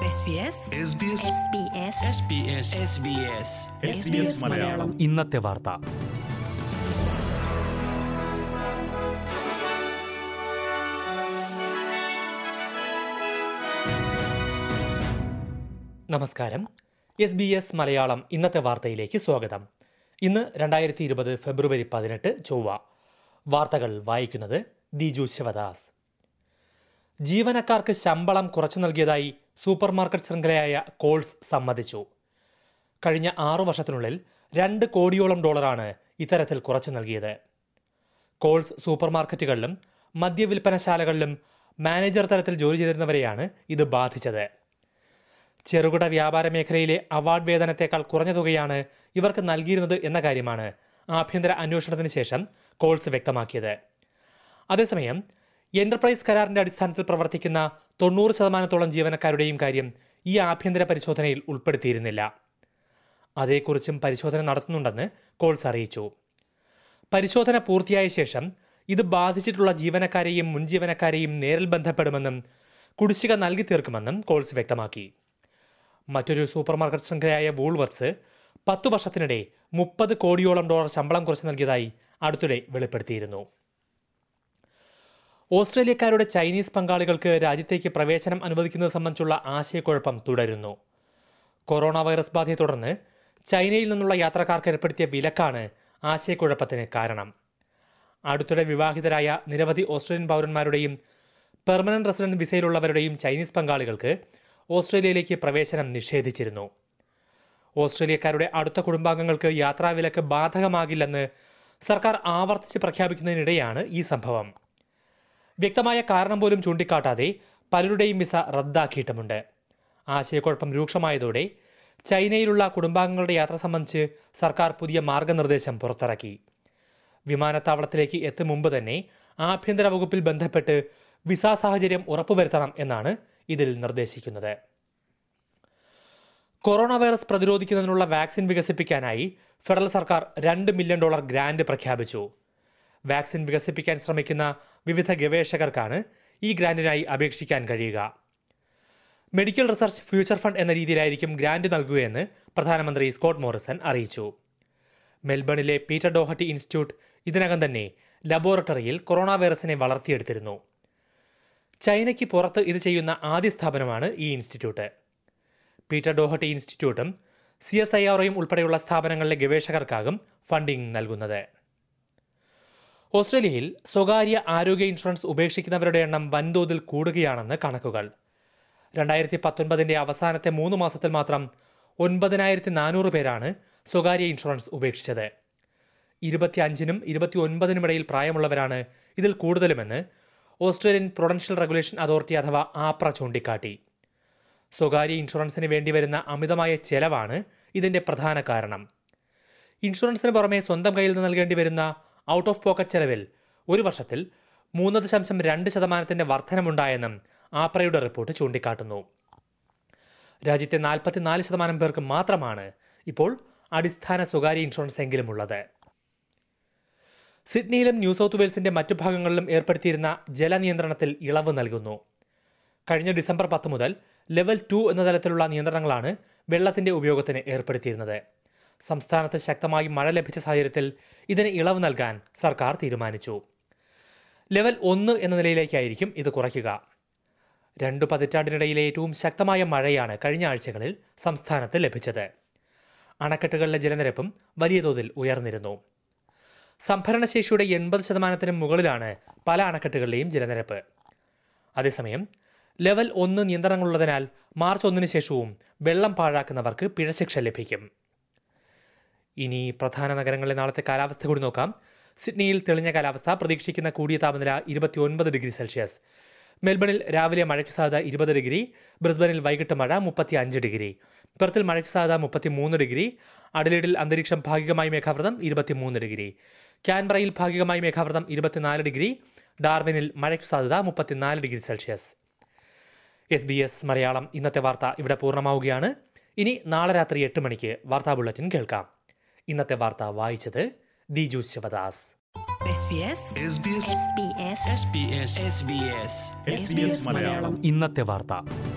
SBS SBS SBS Malayalam ഇന്നത്തെ വാർത്ത നമസ്കാരം എസ് ബി എസ് മലയാളം ഇന്നത്തെ വാർത്തയിലേക്ക് സ്വാഗതം ഇന്ന് രണ്ടായിരത്തി ഇരുപത് ഫെബ്രുവരി പതിനെട്ട് ചൊവ്വ വാർത്തകൾ വായിക്കുന്നത് ദിജു ശിവദാസ് ജീവനക്കാർക്ക് ശമ്പളം കുറച്ചു നൽകിയതായി സൂപ്പർമാർക്കറ്റ് ശൃംഖലയായ കോൾസ് സമ്മതിച്ചു കഴിഞ്ഞ ആറു വർഷത്തിനുള്ളിൽ രണ്ട് കോടിയോളം ഡോളറാണ് ഇത്തരത്തിൽ കുറച്ചു നൽകിയത് കോൾസ് സൂപ്പർമാർക്കറ്റുകളിലും മദ്യവിൽപ്പനശാലകളിലും മാനേജർ തലത്തിൽ ജോലി ചെയ്തിരുന്നവരെയാണ് ഇത് ബാധിച്ചത് ചെറുകിട വ്യാപാര മേഖലയിലെ അവാർഡ് വേതനത്തേക്കാൾ കുറഞ്ഞ തുകയാണ് ഇവർക്ക് നൽകിയിരുന്നത് എന്ന കാര്യമാണ് ആഭ്യന്തര അന്വേഷണത്തിന് ശേഷം കോൾസ് വ്യക്തമാക്കിയത് അതേസമയം എന്റർപ്രൈസ് കരാറിന്റെ അടിസ്ഥാനത്തിൽ പ്രവർത്തിക്കുന്ന തൊണ്ണൂറ് ശതമാനത്തോളം ജീവനക്കാരുടെയും കാര്യം ഈ ആഭ്യന്തര പരിശോധനയിൽ ഉൾപ്പെടുത്തിയിരുന്നില്ല അതേക്കുറിച്ചും പരിശോധന നടത്തുന്നുണ്ടെന്ന് കോൾസ് അറിയിച്ചു പരിശോധന പൂർത്തിയായ ശേഷം ഇത് ബാധിച്ചിട്ടുള്ള ജീവനക്കാരെയും മുൻ ജീവനക്കാരെയും നേരിൽ ബന്ധപ്പെടുമെന്നും കുടിശ്ശിക നൽകി തീർക്കുമെന്നും കോൾസ് വ്യക്തമാക്കി മറ്റൊരു സൂപ്പർമാർക്കറ്റ് ശൃംഖലയായ വൂൾവർസ് പത്തു വർഷത്തിനിടെ മുപ്പത് കോടിയോളം ഡോളർ ശമ്പളം കുറച്ച് നൽകിയതായി അടുത്തിടെ വെളിപ്പെടുത്തിയിരുന്നു ഓസ്ട്രേലിയക്കാരുടെ ചൈനീസ് പങ്കാളികൾക്ക് രാജ്യത്തേക്ക് പ്രവേശനം അനുവദിക്കുന്നത് സംബന്ധിച്ചുള്ള ആശയക്കുഴപ്പം തുടരുന്നു കൊറോണ വൈറസ് ബാധയെ തുടർന്ന് ചൈനയിൽ നിന്നുള്ള യാത്രക്കാർക്ക് ഏർപ്പെടുത്തിയ വിലക്കാണ് ആശയക്കുഴപ്പത്തിന് കാരണം അടുത്തിടെ വിവാഹിതരായ നിരവധി ഓസ്ട്രേലിയൻ പൗരന്മാരുടെയും പെർമനന്റ് റെസിഡന്റ് വിസയിലുള്ളവരുടെയും ചൈനീസ് പങ്കാളികൾക്ക് ഓസ്ട്രേലിയയിലേക്ക് പ്രവേശനം നിഷേധിച്ചിരുന്നു ഓസ്ട്രേലിയക്കാരുടെ അടുത്ത കുടുംബാംഗങ്ങൾക്ക് യാത്രാവിലക്ക് ബാധകമാകില്ലെന്ന് സർക്കാർ ആവർത്തിച്ച് പ്രഖ്യാപിക്കുന്നതിനിടെയാണ് ഈ സംഭവം വ്യക്തമായ കാരണം പോലും ചൂണ്ടിക്കാട്ടാതെ പലരുടെയും വിസ റദ്ദാക്കിയിട്ടുമുണ്ട് ആശയക്കുഴപ്പം രൂക്ഷമായതോടെ ചൈനയിലുള്ള കുടുംബാംഗങ്ങളുടെ യാത്ര സംബന്ധിച്ച് സർക്കാർ പുതിയ മാർഗനിർദ്ദേശം പുറത്തിറക്കി വിമാനത്താവളത്തിലേക്ക് എത്തും മുമ്പ് തന്നെ ആഭ്യന്തര വകുപ്പിൽ ബന്ധപ്പെട്ട് വിസ സാഹചര്യം ഉറപ്പുവരുത്തണം എന്നാണ് ഇതിൽ നിർദ്ദേശിക്കുന്നത് കൊറോണ വൈറസ് പ്രതിരോധിക്കുന്നതിനുള്ള വാക്സിൻ വികസിപ്പിക്കാനായി ഫെഡറൽ സർക്കാർ രണ്ട് മില്യൺ ഡോളർ ഗ്രാന്റ് പ്രഖ്യാപിച്ചു വാക്സിൻ വികസിപ്പിക്കാൻ ശ്രമിക്കുന്ന വിവിധ ഗവേഷകർക്കാണ് ഈ ഗ്രാന്റിനായി അപേക്ഷിക്കാൻ കഴിയുക മെഡിക്കൽ റിസർച്ച് ഫ്യൂച്ചർ ഫണ്ട് എന്ന രീതിയിലായിരിക്കും ഗ്രാന്റ് നൽകുകയെന്ന് പ്രധാനമന്ത്രി സ്കോട്ട് മോറിസൺ അറിയിച്ചു മെൽബണിലെ പീറ്റർ ഡോഹട്ടി ഇൻസ്റ്റിറ്റ്യൂട്ട് ഇതിനകം തന്നെ ലബോറട്ടറിയിൽ കൊറോണ വൈറസിനെ വളർത്തിയെടുത്തിരുന്നു ചൈനയ്ക്ക് പുറത്ത് ഇത് ചെയ്യുന്ന ആദ്യ സ്ഥാപനമാണ് ഈ ഇൻസ്റ്റിറ്റ്യൂട്ട് പീറ്റർ ഡോഹട്ടി ഇൻസ്റ്റിറ്റ്യൂട്ടും സി എസ് ഐ ആർഒയും ഉൾപ്പെടെയുള്ള സ്ഥാപനങ്ങളിലെ ഗവേഷകർക്കാകും ഫണ്ടിംഗ് നൽകുന്നത് ഓസ്ട്രേലിയയിൽ സ്വകാര്യ ആരോഗ്യ ഇൻഷുറൻസ് ഉപേക്ഷിക്കുന്നവരുടെ എണ്ണം വൻതോതിൽ കൂടുകയാണെന്ന് കണക്കുകൾ രണ്ടായിരത്തി പത്തൊൻപതിൻ്റെ അവസാനത്തെ മൂന്ന് മാസത്തിൽ മാത്രം ഒൻപതിനായിരത്തി നാനൂറ് പേരാണ് സ്വകാര്യ ഇൻഷുറൻസ് ഉപേക്ഷിച്ചത് ഇരുപത്തി അഞ്ചിനും ഇരുപത്തി ഒൻപതിനും ഇടയിൽ പ്രായമുള്ളവരാണ് ഇതിൽ കൂടുതലുമെന്ന് ഓസ്ട്രേലിയൻ പ്രൊഡൻഷ്യൽ റെഗുലേഷൻ അതോറിറ്റി അഥവാ ആപ്ര ചൂണ്ടിക്കാട്ടി സ്വകാര്യ ഇൻഷുറൻസിന് വേണ്ടിവരുന്ന അമിതമായ ചെലവാണ് ഇതിന്റെ പ്രധാന കാരണം ഇൻഷുറൻസിന് പുറമെ സ്വന്തം കയ്യിൽ നിന്ന് നൽകേണ്ടി വരുന്ന ഔട്ട് ഓഫ് പോക്കറ്റ് ചെലവിൽ ഒരു വർഷത്തിൽ മൂന്ന് ദശാംശം രണ്ട് ശതമാനത്തിന്റെ വർധനമുണ്ടായെന്നും ആപ്രയുടെ റിപ്പോർട്ട് ചൂണ്ടിക്കാട്ടുന്നു രാജ്യത്തെ നാൽപ്പത്തിനാല് ശതമാനം പേർക്ക് മാത്രമാണ് ഇപ്പോൾ അടിസ്ഥാന സ്വകാര്യ ഇൻഷുറൻസ് എങ്കിലും ഉള്ളത് സിഡ്നിയിലും ന്യൂ സൗത്ത് വെയിൽസിന്റെ മറ്റു ഭാഗങ്ങളിലും ഏർപ്പെടുത്തിയിരുന്ന ജലനിയന്ത്രണത്തിൽ ഇളവ് നൽകുന്നു കഴിഞ്ഞ ഡിസംബർ പത്ത് മുതൽ ലെവൽ ടു എന്ന തലത്തിലുള്ള നിയന്ത്രണങ്ങളാണ് വെള്ളത്തിന്റെ ഉപയോഗത്തിന് ഏർപ്പെടുത്തിയിരുന്നത് സംസ്ഥാനത്ത് ശക്തമായി മഴ ലഭിച്ച സാഹചര്യത്തിൽ ഇതിന് ഇളവ് നൽകാൻ സർക്കാർ തീരുമാനിച്ചു ലെവൽ ഒന്ന് എന്ന നിലയിലേക്കായിരിക്കും ഇത് കുറയ്ക്കുക രണ്ടു പതിറ്റാണ്ടിനിടയിലെ ഏറ്റവും ശക്തമായ മഴയാണ് കഴിഞ്ഞ ആഴ്ചകളിൽ സംസ്ഥാനത്ത് ലഭിച്ചത് അണക്കെട്ടുകളിലെ ജലനിരപ്പും വലിയ തോതിൽ ഉയർന്നിരുന്നു സംഭരണശേഷിയുടെ എൺപത് ശതമാനത്തിനും മുകളിലാണ് പല അണക്കെട്ടുകളിലെയും ജലനിരപ്പ് അതേസമയം ലെവൽ ഒന്ന് നിയന്ത്രണങ്ങളുള്ളതിനാൽ മാർച്ച് ഒന്നിന് ശേഷവും വെള്ളം പാഴാക്കുന്നവർക്ക് പിഴശിക്ഷ ലഭിക്കും ഇനി പ്രധാന നഗരങ്ങളിലെ നാളത്തെ കാലാവസ്ഥ കൂടി നോക്കാം സിഡ്നിയിൽ തെളിഞ്ഞ കാലാവസ്ഥ പ്രതീക്ഷിക്കുന്ന കൂടിയ താപനില ഇരുപത്തിയൊൻപത് ഡിഗ്രി സെൽഷ്യസ് മെൽബണിൽ രാവിലെ മഴയ്ക്ക് സാധ്യത ഇരുപത് ഡിഗ്രി ബ്രിസ്ബനിൽ വൈകിട്ട് മഴ മുപ്പത്തി അഞ്ച് ഡിഗ്രി പെർത്തിൽ മഴയ്ക്ക് സാധ്യത മുപ്പത്തിമൂന്ന് ഡിഗ്രി അഡലേഡിൽ അന്തരീക്ഷം ഭാഗികമായി മേഘാവൃതം ഇരുപത്തിമൂന്ന് ഡിഗ്രി ക്യാൻബ്രയിൽ ഭാഗികമായി മേഘാവൃതം ഇരുപത്തിനാല് ഡിഗ്രി ഡാർവിനിൽ മഴയ്ക്ക് സാധ്യത മുപ്പത്തിനാല് degree Celsius S B S Malayalam ഇന്നത്തെ വാർത്ത ഇവിടെ പൂർണ്ണമാവുകയാണ് ഇനി നാളെ രാത്രി എട്ട് മണിക്ക് വാർത്താ ബുള്ളറ്റിൻ കേൾക്കാം ഇന്നത്തെ വാർത്ത വായിച്ചത് Diju Sivadas SBS SBS SBS SBS SBS Malayalam ഇന്നത്തെ വാർത്ത